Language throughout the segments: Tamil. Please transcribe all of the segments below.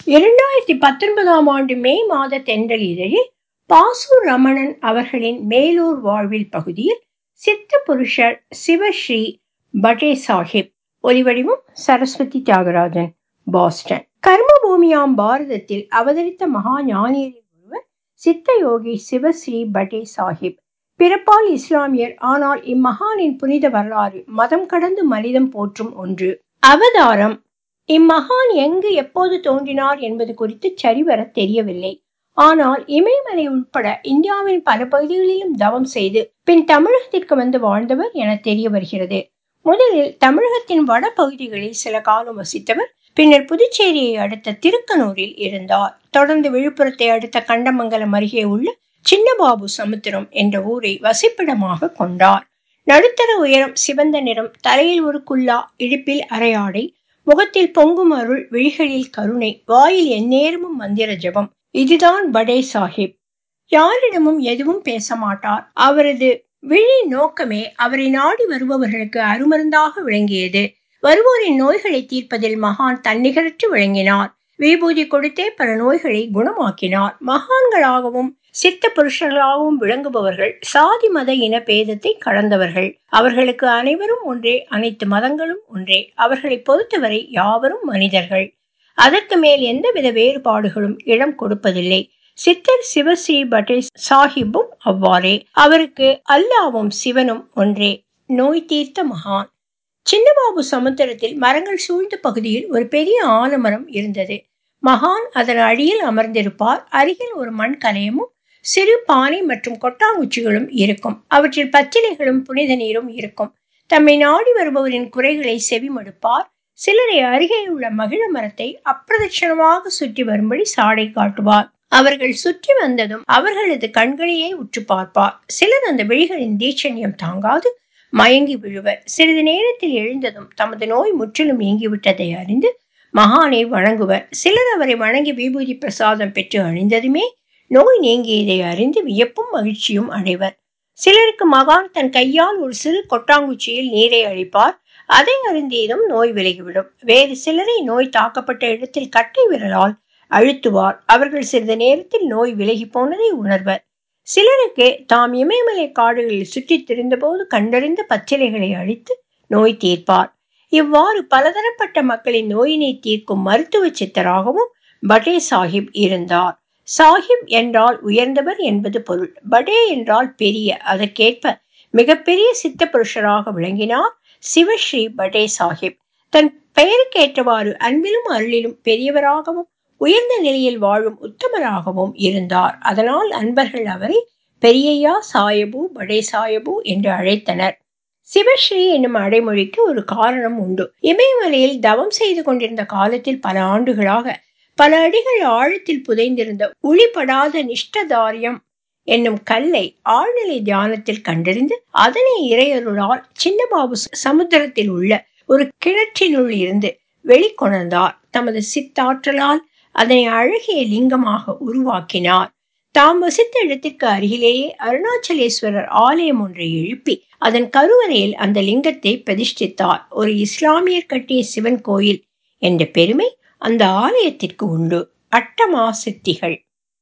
இரண்டாயிரத்தி பத்தொன்பதாம் ஆண்டு மே மாத தென்றல் இதழில் பாசு ரமணன் அவர்களின் மேலூர் வாழ்வில் பகுதியில் சித்த புருஷர் சிவஸ்ரீ பட்டே சாஹிப் ஒலிவடிவம் சரஸ்வதி தியாகராஜன் பாஸ்டன் கர்ம பூமியாம் பாரதத்தில் அவதரித்த மகா ஞானியரில் ஒருவர் சித்த யோகி சிவஸ்ரீ பட்டே சாஹிப் பிறப்பால் இஸ்லாமியர் ஆனால் இம்மகானின் புனித வரலாறு மதம் கடந்து மனிதம் போற்றும் ஒன்று அவதாரம் இம்மகான் எங்கு எப்போது தோன்றினார் என்பது குறித்து சரிவர தெரியவில்லை ஆனால் இமயமலை உட்பட இந்தியாவின் பல பகுதிகளிலும் தவம் செய்து பின் தமிழகத்திற்கு வந்து வாழ்ந்தவர் என தெரிய வருகிறது முதலில் தமிழகத்தின் வட பகுதிகளில் சில காலம் வசித்தவர் பின்னர் புதுச்சேரியை அடுத்த திருக்கனூரில் இருந்தார் தொடர்ந்து விழுப்புரத்தை அடுத்த கண்டமங்கலம் அருகே உள்ள சின்னபாபு சமுத்திரம் என்ற ஊரை வசிப்பிடமாக கொண்டார் நடுத்தர உயரம் சிவந்த நிறம் தலையில் ஒரு குல்லா இடுப்பில் அரையாடை முகத்தில் பொங்கும் அருள் விழிகளில் கருணை வாயில் எந்நேரமும் மந்திர ஜபம் இதுதான் படே சாஹிப் யாரிடமும் எதுவும் பேச மாட்டார் அவரது விழி நோக்கமே அவரை நாடி வருபவர்களுக்கு அருமருந்தாக விளங்கியது வருவோரின் நோய்களை தீர்ப்பதில் மகான் தன்னிகரற்று விளங்கினார் விபூதி கொடுத்தே பல நோய்களை குணமாக்கினார் மகான்களாகவும் சித்த புருஷர்களாகவும் விளங்குபவர்கள் சாதி மத இன பேதத்தை கடந்தவர்கள் அவர்களுக்கு அனைவரும் ஒன்றே அனைத்து மதங்களும் ஒன்றே அவர்களை பொறுத்தவரை யாவரும் மனிதர்கள் அதற்கு மேல் எந்தவித வேறுபாடுகளும் இடம் கொடுப்பதில்லை சித்தர் சிவஸ்ரீ பட்டே சாஹிப்பும் அவ்வாறே அவருக்கு அல்லாவும் சிவனும் ஒன்றே நோய் தீர்த்த மகான் சின்னபாபு சமுத்திரத்தில் மரங்கள் சூழ்ந்த பகுதியில் ஒரு பெரிய ஆலமரம் இருந்தது மகான் அதன் அடியில் அமர்ந்திருப்பார் அருகில் ஒரு மண் கலையமும் சிறு பானை மற்றும் கொட்டாங்குச்சிகளும் இருக்கும் அவற்றில் பச்சிலைகளும் புனித நீரும் இருக்கும் தம்மை நாடி வருபவரின் குறைகளை செவிமடுப்பார் சிலரை அருகே உள்ள மகிழ மரத்தை அப்பிரதட்சணமாக சுற்றி வரும்படி சாடை காட்டுவார் அவர்கள் சுற்றி வந்ததும் அவர்களது கண்களையே உற்று பார்ப்பார் சிலர் அந்த விழிகளின் தீட்சண்யம் தாங்காது மயங்கி விழுவர் சிறிது நேரத்தில் எழுந்ததும் தமது நோய் முற்றிலும் நீங்கிவிட்டதை அறிந்து மகானை வணங்குவர் சிலர் அவரை வணங்கி விபூதி பிரசாதம் பெற்று அணிந்ததுமே நோய் நீங்கியதை அறிந்து வியப்பும் மகிழ்ச்சியும் அடைவர் சிலருக்கு மகான் தன் கையால் ஒரு சிறு கொட்டாங்குச்சியில் நீரை அளிப்பார் அதை அருந்தியதும் நோய் விலகிவிடும் வேறு சிலரை நோய் தாக்கப்பட்ட இடத்தில் கட்டை விரலால் அழுத்துவார் அவர்கள் சிறிது நேரத்தில் நோய் விலகி போனதை உணர்வர் சிலருக்கு தாம் இமயமலை காடுகளில் சுற்றித் திரிந்தபோது கண்டறிந்த பச்சிலைகளை அழித்து நோய் தீர்ப்பார் இவ்வாறு பலதரப்பட்ட மக்களின் நோயினை தீர்க்கும் மருத்துவ சித்தராகவும் பட்டே சாஹிப் இருந்தார் சாஹிப் என்றால் உயர்ந்தவர் என்பது பொருள் படே என்றால் பெரிய அதற்கேற்ப மிகப்பெரிய சித்த புருஷராக விளங்கினார் சிவஸ்ரீ படே சாஹிப் தன் பெயருக்கேற்றவாறு அன்பிலும் அருளிலும் பெரியவராகவும் உயர்ந்த நிலையில் வாழும் உத்தமராகவும் இருந்தார் அதனால் அன்பர்கள் அவரை பெரியய்யா சாயபு படே சாயபு என்று அழைத்தனர் சிவஸ்ரீ என்னும் அடைமொழிக்கு ஒரு காரணம் உண்டு இமயமலையில் தவம் செய்து கொண்டிருந்த காலத்தில் பல ஆண்டுகளாக பல அடிகள் ஆழத்தில் புதைந்திருந்த உளிப்படாத நிஷ்டதாரியம் என்னும் கல்லை ஆழ்நிலை தியானத்தில் கண்டறிந்து அதனை இறையருளால் சின்னபாபு சமுத்திரத்தில் உள்ள ஒரு கிணற்றினுள் இருந்து வெளிக்கொணர்ந்தார் தமது சித்தாற்றலால் அதனை அழகிய லிங்கமாக உருவாக்கினார் தாம் வசித்த இடத்திற்கு அருகிலேயே அருணாச்சலேஸ்வரர் ஆலயம் ஒன்றை எழுப்பி அதன் கருவறையில் அந்த லிங்கத்தை பிரதிஷ்டித்தார் ஒரு இஸ்லாமியர் கட்டிய சிவன் கோயில் என்ற பெருமை அந்த ஆலயத்திற்கு உண்டு அட்டமா சித்திகள்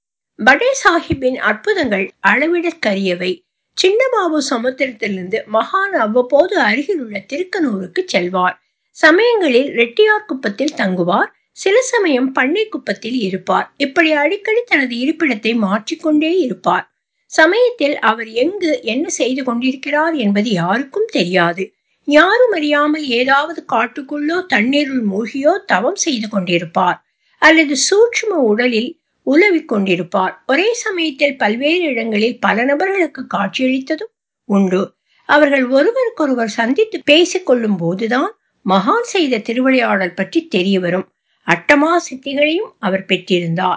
படே சாஹிப்பின் அற்புதங்கள் அளவிடற்கரியவை சின்னபாபு சமுத்திரத்திலிருந்து மகான் அவ்வப்போது அருகில் உள்ள திருக்கனூருக்கு செல்வார் சமயங்களில் ரெட்டியார் குப்பத்தில் தங்குவார் சில சமயம் பண்ணை குப்பத்தில் இருப்பார் இப்படி அடிக்கடி தனது இருப்பிடத்தை மாற்றிக்கொண்டே இருப்பார் சமயத்தில் அவர் எங்கு என்ன செய்து கொண்டிருக்கிறார் என்பது யாருக்கும் தெரியாது யாரும் அறியாமல் ஏதாவது காட்டுக்குள்ளோ தண்ணீருள் மூழ்கியோ தவம் செய்து கொண்டிருப்பார் அல்லது சூட்சும உடலில் உலவிக் கொண்டிருப்பார் ஒரே சமயத்தில் பல்வேறு இடங்களில் பல நபர்களுக்கு காட்சியளித்ததும் உண்டு அவர்கள் ஒருவருக்கொருவர் சந்தித்து பேசிக் கொள்ளும் போதுதான் மகான் செய்த திருவிளையாடல் பற்றி தெரிய வரும் அட்டமா சித்திகளையும் அவர் பெற்றிருந்தார்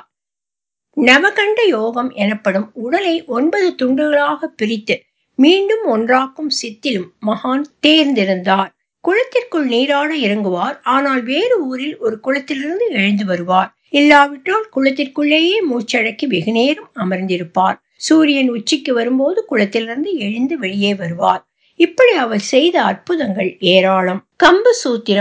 நவகண்ட யோகம் எனப்படும் உடலை ஒன்பது துண்டுகளாக பிரித்து மீண்டும் ஒன்றாக்கும் சித்திலும் மகான் தேர்ந்திருந்தார் குளத்திற்குள் நீராட இறங்குவார் ஆனால் வேறு ஊரில் ஒரு குளத்திலிருந்து எழுந்து வருவார் இல்லாவிட்டால் குளத்திற்குள்ளேயே மூச்சடக்கி வெகு நேரம் அமர்ந்திருப்பார் சூரியன் உச்சிக்கு வரும்போது குளத்திலிருந்து எழுந்து வெளியே வருவார் இப்படி அவர் செய்த அற்புதங்கள் ஏராளம் கம்பு சூத்திரம்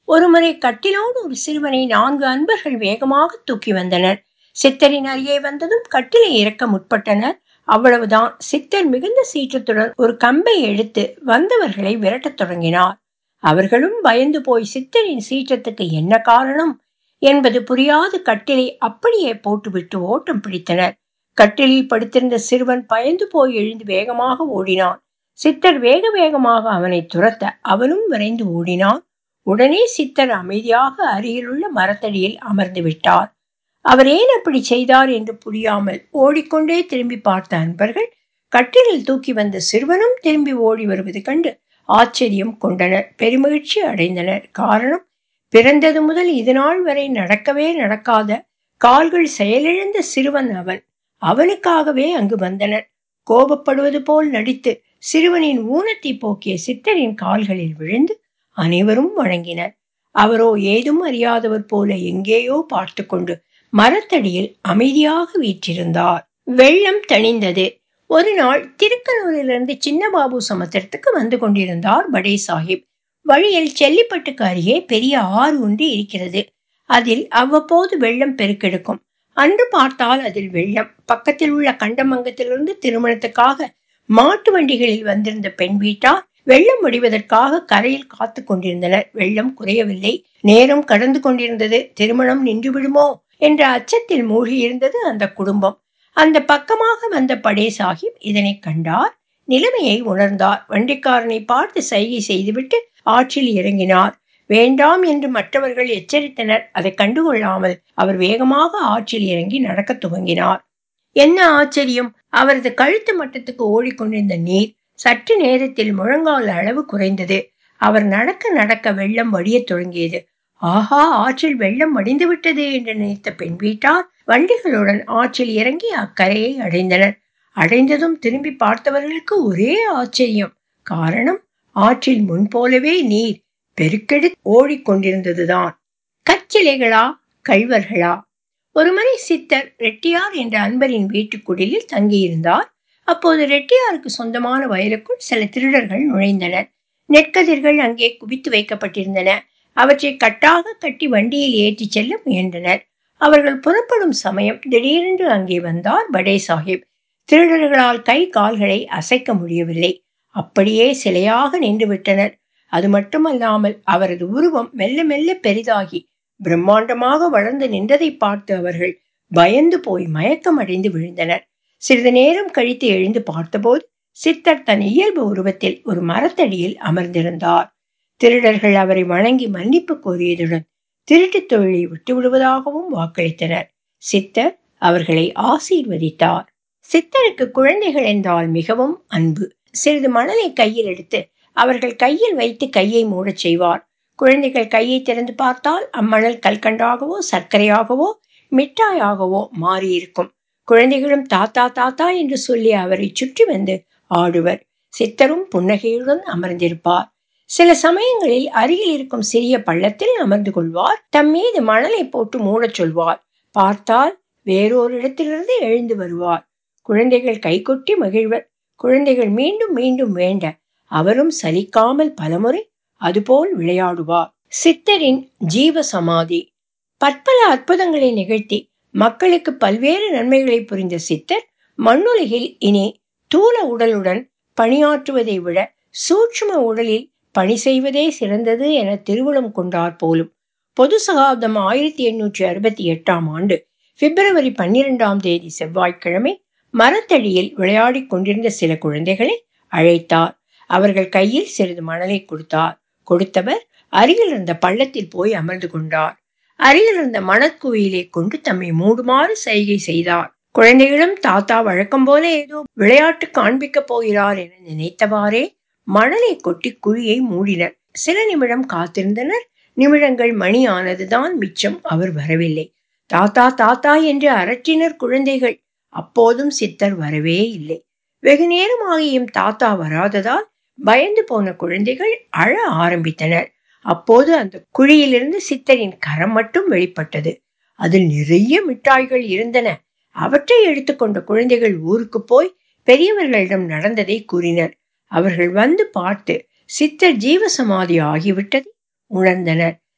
ஒருமுறை கட்டிலோடு ஒரு சிறுவனை நான்கு அன்பர்கள் வேகமாக தூக்கி வந்தனர் சித்தரின் அருகே வந்ததும் கட்டிலை இறக்க முற்பட்டனர் அவ்வளவுதான் சித்தர் மிகுந்த சீற்றத்துடன் ஒரு கம்பை எடுத்து வந்தவர்களை விரட்டத் தொடங்கினார் அவர்களும் பயந்து போய் சித்தரின் சீற்றத்துக்கு என்ன காரணம் என்பது புரியாது கட்டிலை அப்படியே போட்டுவிட்டு ஓட்டம் பிடித்தனர் கட்டிலில் படுத்திருந்த சிறுவன் பயந்து போய் எழுந்து வேகமாக ஓடினான் சித்தர் வேக வேகமாக அவனை துரத்த அவனும் விரைந்து ஓடினான் உடனே சித்தர் அமைதியாக அருகிலுள்ள மரத்தடியில் அமர்ந்து விட்டார் அவர் ஏன் அப்படி செய்தார் என்று புரியாமல் ஓடிக்கொண்டே திரும்பி பார்த்த அன்பர்கள் கட்டிலில் தூக்கி வந்த சிறுவனும் திரும்பி ஓடி வருவது கண்டு ஆச்சரியம் கொண்டனர் பெருமகிழ்ச்சி அடைந்தனர் காரணம் பிறந்தது முதல் இதுநாள் வரை நடக்கவே நடக்காத கால்கள் செயலிழந்த சிறுவன் அவன் அவனுக்காகவே அங்கு வந்தனர் கோபப்படுவது போல் நடித்து சிறுவனின் ஊனத்தை போக்கிய சித்தரின் கால்களில் விழுந்து அனைவரும் வணங்கினர் அவரோ ஏதும் அறியாதவர் போல எங்கேயோ பார்த்து கொண்டு மரத்தடியில் அமைதியாக வீற்றிருந்தார் வெள்ளம் தணிந்தது ஒரு நாள் திருக்கனூரிலிருந்து சின்னபாபு சமுத்திரத்துக்கு வந்து கொண்டிருந்தார் படே சாஹிப் வழியில் செல்லிப்பட்டுக்கு அருகே பெரிய ஆறு ஒன்று இருக்கிறது அதில் அவ்வப்போது வெள்ளம் பெருக்கெடுக்கும் அன்று பார்த்தால் அதில் வெள்ளம் பக்கத்தில் உள்ள கண்டமங்கத்திலிருந்து திருமணத்துக்காக மாட்டு வண்டிகளில் வந்திருந்த பெண் வீட்டார் வெள்ளம் முடிவதற்காக கரையில் காத்து கொண்டிருந்தனர் வெள்ளம் குறையவில்லை நேரம் கடந்து கொண்டிருந்தது திருமணம் நின்று விடுமோ என்ற அச்சத்தில் மூழ்கியிருந்தது அந்த குடும்பம் அந்த பக்கமாக வந்த படே சாஹிப் இதனை கண்டார் நிலைமையை உணர்ந்தார் வண்டிக்காரனை பார்த்து சைகை செய்துவிட்டு ஆற்றில் இறங்கினார் வேண்டாம் என்று மற்றவர்கள் எச்சரித்தனர் அதை கண்டுகொள்ளாமல் அவர் வேகமாக ஆற்றில் இறங்கி நடக்க துவங்கினார் என்ன ஆச்சரியம் அவரது கழுத்து மட்டத்துக்கு ஓடிக்கொண்டிருந்த நீர் சற்று நேரத்தில் முழங்கால் அளவு குறைந்தது அவர் நடக்க நடக்க வெள்ளம் வடியத் தொடங்கியது ஆஹா ஆற்றில் வெள்ளம் வடிந்து விட்டது என்று நினைத்த பெண் வீட்டார் வண்டிகளுடன் ஆற்றில் இறங்கி அக்கரையை அடைந்தனர் அடைந்ததும் திரும்பி பார்த்தவர்களுக்கு ஒரே ஆச்சரியம் காரணம் ஆற்றில் முன்போலவே நீர் பெருக்கெடு ஓடிக்கொண்டிருந்ததுதான் கச்சிலைகளா கழ்வர்களா ஒருமுறை சித்தர் ரெட்டியார் என்ற அன்பரின் வீட்டுக்குடிலில் தங்கியிருந்தார் அப்போது ரெட்டியாருக்கு சொந்தமான வயலுக்குள் சில திருடர்கள் நுழைந்தனர் நெற்கதிர்கள் அங்கே குவித்து வைக்கப்பட்டிருந்தன அவற்றை கட்டாக கட்டி வண்டியில் ஏற்றிச் செல்ல முயன்றனர் அவர்கள் புறப்படும் சமயம் திடீரென்று அங்கே வந்தார் படே சாஹிப் திருடர்களால் கை கால்களை அசைக்க முடியவில்லை அப்படியே சிலையாக நின்று விட்டனர் அது மட்டுமல்லாமல் அவரது உருவம் மெல்ல மெல்ல பெரிதாகி பிரம்மாண்டமாக வளர்ந்து நின்றதை பார்த்து அவர்கள் பயந்து போய் மயக்கம் அடைந்து விழுந்தனர் சிறிது நேரம் கழித்து எழுந்து பார்த்தபோது சித்தர் தன் இயல்பு உருவத்தில் ஒரு மரத்தடியில் அமர்ந்திருந்தார் திருடர்கள் அவரை வணங்கி மன்னிப்பு கோரியதுடன் திருட்டு தொழிலை விட்டு விடுவதாகவும் வாக்களித்தனர் சித்தர் அவர்களை ஆசீர்வதித்தார் சித்தருக்கு குழந்தைகள் என்றால் மிகவும் அன்பு சிறிது மணலை கையில் எடுத்து அவர்கள் கையில் வைத்து கையை மூடச் செய்வார் குழந்தைகள் கையை திறந்து பார்த்தால் அம்மணல் கல்கண்டாகவோ சர்க்கரையாகவோ மிட்டாயாகவோ மாறியிருக்கும் குழந்தைகளும் தாத்தா தாத்தா என்று சொல்லி அவரை சுற்றி வந்து ஆடுவர் சித்தரும் புன்னகையுடன் அமர்ந்திருப்பார் சில சமயங்களில் அருகில் இருக்கும் சிறிய பள்ளத்தில் அமர்ந்து கொள்வார் தம் மீது மணலை போட்டு மூடச் சொல்வார் பார்த்தால் வேறொரு இடத்திலிருந்து எழுந்து வருவார் குழந்தைகள் கைகொட்டி மகிழ்வர் குழந்தைகள் மீண்டும் மீண்டும் வேண்ட அவரும் சலிக்காமல் பலமுறை அதுபோல் விளையாடுவார் சித்தரின் ஜீவ சமாதி பற்பல அற்புதங்களை நிகழ்த்தி மக்களுக்கு பல்வேறு நன்மைகளை புரிந்த சித்தர் மண்ணுலகில் இனி தூல உடலுடன் பணியாற்றுவதை விட சூட்சும உடலில் பணி செய்வதே சிறந்தது என திருவுளம் கொண்டார் போலும் பொது சகாப்தம் ஆயிரத்தி எண்ணூற்றி அறுபத்தி எட்டாம் ஆண்டு பிப்ரவரி பன்னிரெண்டாம் தேதி செவ்வாய்க்கிழமை மரத்தடியில் விளையாடிக் கொண்டிருந்த சில குழந்தைகளை அழைத்தார் அவர்கள் கையில் சிறிது மணலை கொடுத்தார் கொடுத்தவர் அருகில் இருந்த பள்ளத்தில் போய் அமர்ந்து கொண்டார் அருகில் இருந்த மணற்குவியிலே கொண்டு தம்மை மூடுமாறு சைகை செய்தார் குழந்தைகளும் தாத்தா வழக்கம் போல ஏதோ விளையாட்டு காண்பிக்கப் போகிறார் என நினைத்தவாறே மணலை கொட்டி குழியை மூடினர் சில நிமிடம் காத்திருந்தனர் நிமிடங்கள் மணி ஆனதுதான் மிச்சம் அவர் வரவில்லை தாத்தா தாத்தா என்று அரற்றினர் குழந்தைகள் அப்போதும் சித்தர் வரவே இல்லை வெகு நேரமாகியும் தாத்தா வராததால் பயந்து போன குழந்தைகள் அழ ஆரம்பித்தனர் அப்போது அந்த குழியிலிருந்து சித்தரின் கரம் மட்டும் வெளிப்பட்டது அதில் நிறைய மிட்டாய்கள் இருந்தன அவற்றை எடுத்துக்கொண்ட குழந்தைகள் ஊருக்கு போய் பெரியவர்களிடம் நடந்ததை கூறினர் அவர்கள் வந்து பார்த்து சித்தர் ஜீவசமாதி ஆகிவிட்டதை உணர்ந்தனர்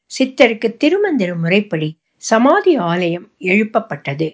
சித்தருக்கு திருமந்திர முறைப்படி சமாதி ஆலயம் எழுப்பப்பட்டது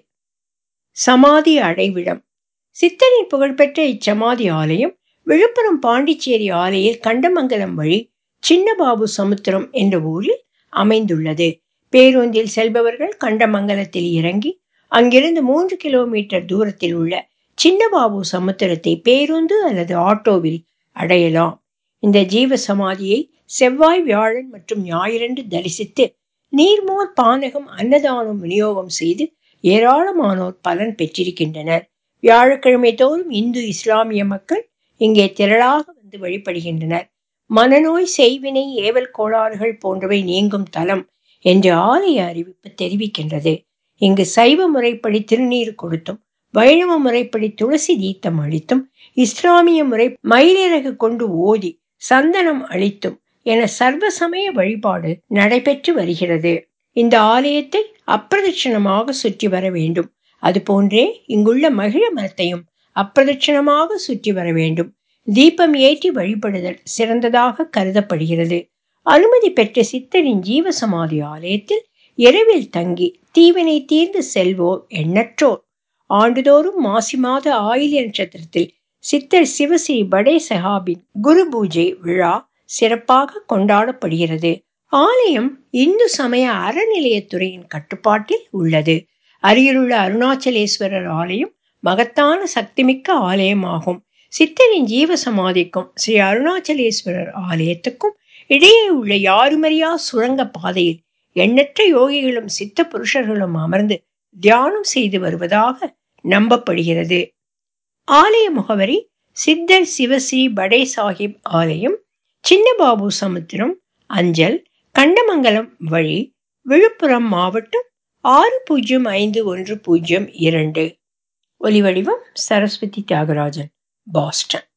சமாதி அடைவிடம் சித்தரின் புகழ்பெற்ற இச்சமாதி ஆலயம் விழுப்புரம் பாண்டிச்சேரி ஆலையில் கண்டமங்கலம் வழி சின்னபாபு சமுத்திரம் என்ற ஊரில் அமைந்துள்ளது பேருந்தில் செல்பவர்கள் கண்டமங்கலத்தில் இறங்கி அங்கிருந்து மூன்று கிலோமீட்டர் தூரத்தில் உள்ள சின்னபாபு சமுத்திரத்தை பேருந்து அல்லது ஆட்டோவில் அடையலாம் இந்த ஜீவ சமாதியை செவ்வாய் வியாழன் மற்றும் ஞாயிறன்று தரிசித்து நீர்மோர் பானகம் அன்னதானம் விநியோகம் செய்து ஏராளமானோர் பலன் பெற்றிருக்கின்றனர் வியாழக்கிழமை தோறும் இந்து இஸ்லாமிய மக்கள் இங்கே திரளாக வந்து வழிபடுகின்றனர் மனநோய் செய்வினை ஏவல் கோளாறுகள் போன்றவை நீங்கும் தலம் என்று ஆலய அறிவிப்பு தெரிவிக்கின்றது இங்கு சைவ முறைப்படி திருநீர் கொடுத்தும் வைணவ முறைப்படி துளசி தீர்த்தம் அளித்தும் இஸ்லாமிய முறை மயிலிறகு கொண்டு ஓதி சந்தனம் அளித்தும் என சர்வசமய வழிபாடு நடைபெற்று வருகிறது இந்த ஆலயத்தை அப்பிரதட்சணமாக சுற்றி வர வேண்டும் அதுபோன்றே இங்குள்ள மகிழ மரத்தையும் அப்பிரதட்சணமாக சுற்றி வர வேண்டும் தீபம் ஏற்றி வழிபடுதல் சிறந்ததாக கருதப்படுகிறது அனுமதி பெற்ற சித்தரின் ஜீவசமாதி ஆலயத்தில் இரவில் தங்கி தீவினை தீர்ந்து செல்வோர் எண்ணற்றோர் ஆண்டுதோறும் மாசி மாத ஆயில்ய நட்சத்திரத்தில் சித்தர் சிவஸ்ரீ படே சஹாபின் குரு பூஜை விழா சிறப்பாக கொண்டாடப்படுகிறது ஆலயம் இந்து சமய அறநிலையத்துறையின் கட்டுப்பாட்டில் உள்ளது அருகிலுள்ள அருணாச்சலேஸ்வரர் ஆலயம் மகத்தான சக்திமிக்க ஆலயமாகும் சித்தரின் ஜீவ சமாதிக்கும் ஸ்ரீ அருணாச்சலேஸ்வரர் ஆலயத்துக்கும் இடையே உள்ள யாருமறியா சுரங்க பாதையில் எண்ணற்ற யோகிகளும் சித்த புருஷர்களும் அமர்ந்து தியானம் செய்து வருவதாக நம்பப்படுகிறது ஆலய முகவரி சித்தர் சிவஸ்ரீ படே சாஹிப் ஆலயம் சின்னபாபு சமுத்திரம் அஞ்சல் கண்டமங்கலம் வழி விழுப்புரம் மாவட்டம் ஆறு பூஜ்ஜியம் ஐந்து ஒன்று பூஜ்ஜியம் இரண்டு ஒலிவடிவம் சரஸ்வதி தியாகராஜன் பாஸ்டன்